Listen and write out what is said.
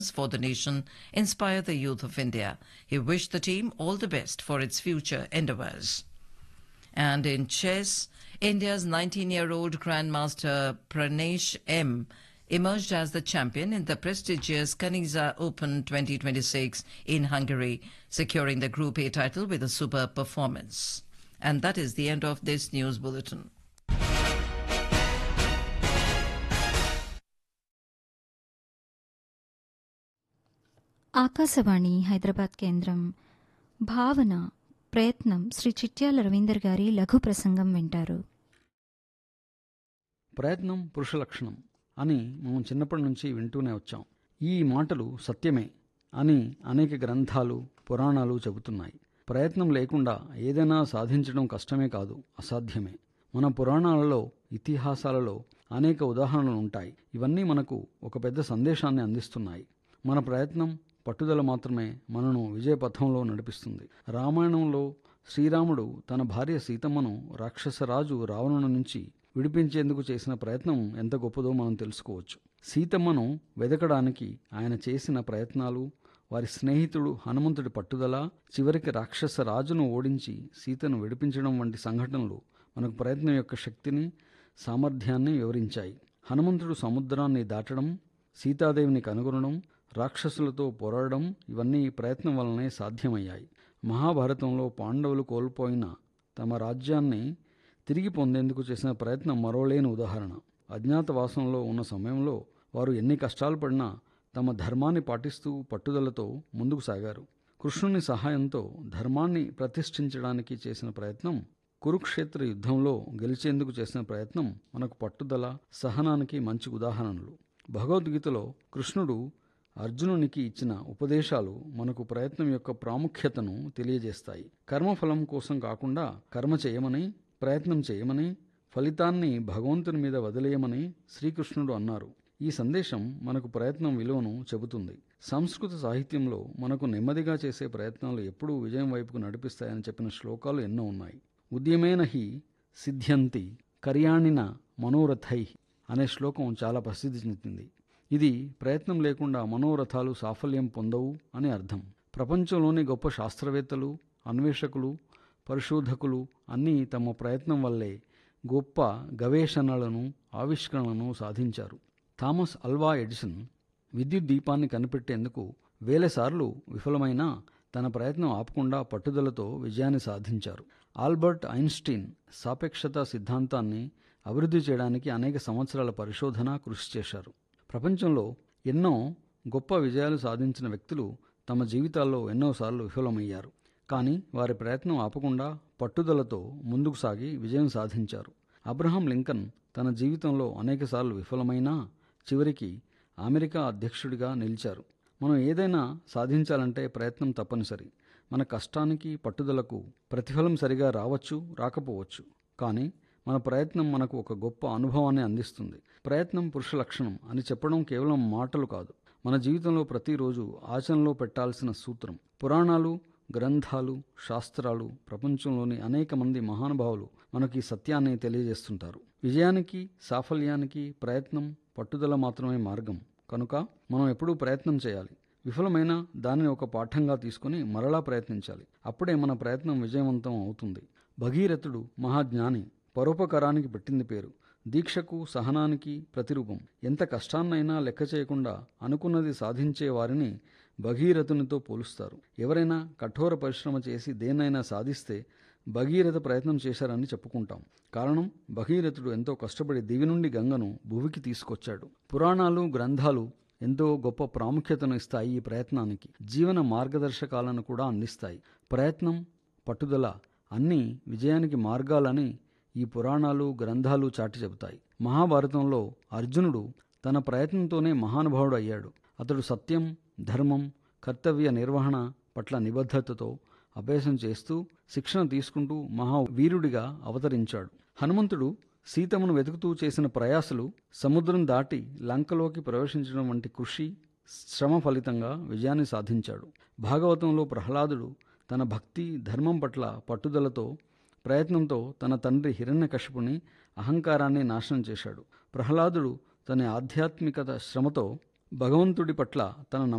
for the nation inspire the youth of India. He wished the team all the best for its future endeavours. And in chess, India's 19 year old Grandmaster Pranesh M emerged as the champion in the prestigious Kaniza Open 2026 in Hungary, securing the Group A title with a superb performance. And that is the end of this news bulletin. Akashvani Hyderabad కేంద్రం భావన ప్రయత్నం శ్రీ చిట్యాల రవీందర్ గారి లఘు ప్రసంగం వింటారు ప్రయత్నం పురుష లక్షణం అని మనం చిన్నప్పటి నుంచి వింటూనే వచ్చాం ఈ మాటలు సత్యమే అని అనేక గ్రంథాలు పురాణాలు చెబుతున్నాయి ప్రయత్నం లేకుండా ఏదైనా సాధించడం కష్టమే కాదు అసాధ్యమే మన పురాణాలలో ఇతిహాసాలలో అనేక ఉదాహరణలు ఉంటాయి ఇవన్నీ మనకు ఒక పెద్ద సందేశాన్ని అందిస్తున్నాయి మన ప్రయత్నం పట్టుదల మాత్రమే మనను విజయపథంలో నడిపిస్తుంది రామాయణంలో శ్రీరాముడు తన భార్య సీతమ్మను రాక్షసరాజు రావణుని నుంచి విడిపించేందుకు చేసిన ప్రయత్నం ఎంత గొప్పదో మనం తెలుసుకోవచ్చు సీతమ్మను వెదకడానికి ఆయన చేసిన ప్రయత్నాలు వారి స్నేహితుడు హనుమంతుడి పట్టుదల చివరికి రాక్షస రాజును ఓడించి సీతను విడిపించడం వంటి సంఘటనలు మనకు ప్రయత్నం యొక్క శక్తిని సామర్థ్యాన్ని వివరించాయి హనుమంతుడు సముద్రాన్ని దాటడం సీతాదేవిని కనుగొనడం రాక్షసులతో పోరాడడం ఇవన్నీ ప్రయత్నం వల్లనే సాధ్యమయ్యాయి మహాభారతంలో పాండవులు కోల్పోయిన తమ రాజ్యాన్ని తిరిగి పొందేందుకు చేసిన ప్రయత్నం మరోలేని ఉదాహరణ అజ్ఞాతవాసంలో ఉన్న సమయంలో వారు ఎన్ని కష్టాలు పడినా తమ ధర్మాన్ని పాటిస్తూ పట్టుదలతో ముందుకు సాగారు కృష్ణుని సహాయంతో ధర్మాన్ని ప్రతిష్ఠించడానికి చేసిన ప్రయత్నం కురుక్షేత్ర యుద్ధంలో గెలిచేందుకు చేసిన ప్రయత్నం మనకు పట్టుదల సహనానికి మంచి ఉదాహరణలు భగవద్గీతలో కృష్ణుడు అర్జునునికి ఇచ్చిన ఉపదేశాలు మనకు ప్రయత్నం యొక్క ప్రాముఖ్యతను తెలియజేస్తాయి కర్మఫలం కోసం కాకుండా కర్మ చేయమని ప్రయత్నం చేయమని ఫలితాన్ని భగవంతుని మీద వదిలేయమని శ్రీకృష్ణుడు అన్నారు ఈ సందేశం మనకు ప్రయత్నం విలువను చెబుతుంది సంస్కృత సాహిత్యంలో మనకు నెమ్మదిగా చేసే ప్రయత్నాలు ఎప్పుడూ విజయం వైపుకు నడిపిస్తాయని చెప్పిన శ్లోకాలు ఎన్నో ఉన్నాయి ఉద్యమేన హి సిద్ధ్యంతి కర్యాణిన మనోరథై అనే శ్లోకం చాలా ప్రసిద్ధి చెందింది ఇది ప్రయత్నం లేకుండా మనోరథాలు సాఫల్యం పొందవు అని అర్థం ప్రపంచంలోని గొప్ప శాస్త్రవేత్తలు అన్వేషకులు పరిశోధకులు అన్నీ తమ ప్రయత్నం వల్లే గొప్ప గవేషణలను ఆవిష్కరణలను సాధించారు థామస్ అల్వా ఎడిసన్ విద్యుత్ దీపాన్ని కనిపెట్టేందుకు వేలసార్లు విఫలమైనా తన ప్రయత్నం ఆపకుండా పట్టుదలతో విజయాన్ని సాధించారు ఆల్బర్ట్ ఐన్స్టీన్ సాపేక్షత సిద్ధాంతాన్ని అభివృద్ధి చేయడానికి అనేక సంవత్సరాల పరిశోధన కృషి చేశారు ప్రపంచంలో ఎన్నో గొప్ప విజయాలు సాధించిన వ్యక్తులు తమ జీవితాల్లో ఎన్నోసార్లు విఫలమయ్యారు కానీ వారి ప్రయత్నం ఆపకుండా పట్టుదలతో ముందుకు సాగి విజయం సాధించారు అబ్రహం లింకన్ తన జీవితంలో అనేకసార్లు విఫలమైనా చివరికి అమెరికా అధ్యక్షుడిగా నిలిచారు మనం ఏదైనా సాధించాలంటే ప్రయత్నం తప్పనిసరి మన కష్టానికి పట్టుదలకు ప్రతిఫలం సరిగా రావచ్చు రాకపోవచ్చు కానీ మన ప్రయత్నం మనకు ఒక గొప్ప అనుభవాన్ని అందిస్తుంది ప్రయత్నం పురుష లక్షణం అని చెప్పడం కేవలం మాటలు కాదు మన జీవితంలో ప్రతిరోజు ఆచరణలో పెట్టాల్సిన సూత్రం పురాణాలు గ్రంథాలు శాస్త్రాలు ప్రపంచంలోని అనేక మంది మహానుభావులు మనకి సత్యాన్ని తెలియజేస్తుంటారు విజయానికి సాఫల్యానికి ప్రయత్నం పట్టుదల మాత్రమే మార్గం కనుక మనం ఎప్పుడూ ప్రయత్నం చేయాలి విఫలమైన దానిని ఒక పాఠంగా తీసుకుని మరలా ప్రయత్నించాలి అప్పుడే మన ప్రయత్నం విజయవంతం అవుతుంది భగీరథుడు మహాజ్ఞాని పరోపకారానికి పెట్టింది పేరు దీక్షకు సహనానికి ప్రతిరూపం ఎంత కష్టాన్నైనా లెక్క చేయకుండా అనుకున్నది సాధించే వారిని భగీరథునితో పోలుస్తారు ఎవరైనా కఠోర పరిశ్రమ చేసి దేన్నైనా సాధిస్తే భగీరథ ప్రయత్నం చేశారని చెప్పుకుంటాం కారణం భగీరథుడు ఎంతో కష్టపడి దివి నుండి గంగను భువికి తీసుకొచ్చాడు పురాణాలు గ్రంథాలు ఎంతో గొప్ప ప్రాముఖ్యతను ఇస్తాయి ఈ ప్రయత్నానికి జీవన మార్గదర్శకాలను కూడా అందిస్తాయి ప్రయత్నం పట్టుదల అన్నీ విజయానికి మార్గాలని ఈ పురాణాలు గ్రంథాలు చాటి చెబుతాయి మహాభారతంలో అర్జునుడు తన ప్రయత్నంతోనే మహానుభావుడు అయ్యాడు అతడు సత్యం ధర్మం కర్తవ్య నిర్వహణ పట్ల నిబద్ధతతో అభ్యాసం చేస్తూ శిక్షణ తీసుకుంటూ మహావీరుడిగా అవతరించాడు హనుమంతుడు సీతమ్మను వెతుకుతూ చేసిన ప్రయాసలు సముద్రం దాటి లంకలోకి ప్రవేశించడం వంటి కృషి శ్రమ ఫలితంగా విజయాన్ని సాధించాడు భాగవతంలో ప్రహ్లాదుడు తన భక్తి ధర్మం పట్ల పట్టుదలతో ప్రయత్నంతో తన తండ్రి హిరణ్యకశిపుని అహంకారాన్ని నాశనం చేశాడు ప్రహ్లాదుడు తన ఆధ్యాత్మికత శ్రమతో భగవంతుడి పట్ల తన